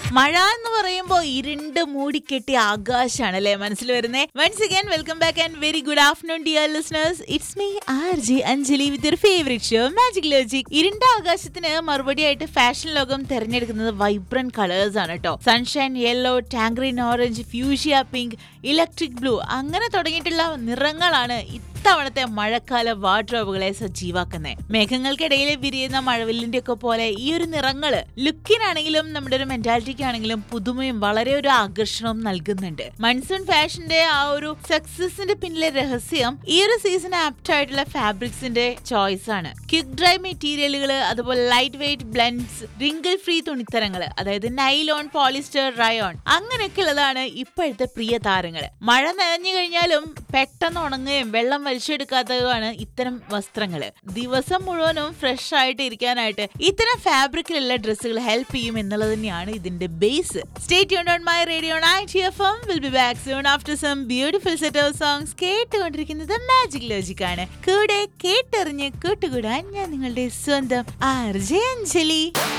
മഴ എന്ന് പറയുമ്പോൾ ഇരുണ്ട് മൂടിക്കെട്ടിയ ആകാശാണ് അല്ലെ മനസ്സിൽ വരുന്നേ once again welcome back and very good afternoon dear listeners it's me R J Anjali with your favourite show magic logic ഇരുണ്ട ആകാശത്തിന് മറുപടിയായിട്ട് ഫാഷൻ ലോകം തെരഞ്ഞെടുക്കുന്നത് വൈബ്രന്റ് കളേഴ്സ് ആണ് കേട്ടോ sunshine yellow tangerine orange fuchsia pink electric blue അങ്ങനെ തുടങ്ങിയിട്ടുള്ള നിറങ്ങളാണ് ഇത്തവണത്തെ മഴക്കാല വാർഡ്രോബുകളെ സജീവാക്കുന്നത് മേഘങ്ങൾക്കിടയിൽ വിരിയുന്ന മഴവില്ലിന്റെ ഒക്കെ പോലെ ഈ ഒരു നിറങ്ങള് ലുക്കിനാണെങ്കിലും നമ്മുടെ ഒരു മെന്റാലിറ്റിക്കാണെങ്കിലും പുതുമയും വളരെ ഒരു ആകർഷണവും നൽകുന്നുണ്ട് മൺസൂൺ ഫാഷന്റെ ആ ഒരു സക്സസിന്റെ പിന്നിലെ രഹസ്യം ഈ ഒരു സീസൺ ആപ്റ്റ് ആയിട്ടുള്ള ഫാബ്രിക്സിന്റെ ചോയ്സ് ആണ് ക്വിക്ക് ഡ്രൈ മെറ്റീരിയലുകൾ അതുപോലെ light weight blends wrinkle free തുണിത്തരങ്ങൾ അതായത് നൈലോൺ പോളിസ്റ്റർ റയോൺ അങ്ങനെയൊക്കെ ഉള്ളതാണ് ഇപ്പോഴത്തെ പ്രിയ താരങ്ങൾ മഴ നനഞ്ഞു കഴിഞ്ഞാലും പെട്ടെന്ന് ഉണങ്ങുകയും വെള്ളം വലിച്ചെടുക്കാത്തതുമാണ് ഇത്തരം വസ്ത്രങ്ങൾ ദിവസം മുഴുവനും ഫ്രഷ് ആയിട്ട് ഇരിക്കാനായിട്ട് ഇത്തരം ഫാബ്രിക്കിലുള്ള ഡ്രസ്സുകൾ ഹെൽപ്പ് ചെയ്യും എന്നുള്ളത് തന്നെയാണ് ഇതിന്റെ base state tune on my radio night F M will be back soon after some beautiful set of songs കേട്ടുകൊണ്ടിരിക്കുന്നത് മാജിക് ലോജിക് ആണ് കൂടെ കേട്ടറിഞ്ഞ് കൂട്ടുകൂടാൻ ഞാൻ നിങ്ങളുടെ സ്വന്തം ആർ ജെ അഞ്ജലി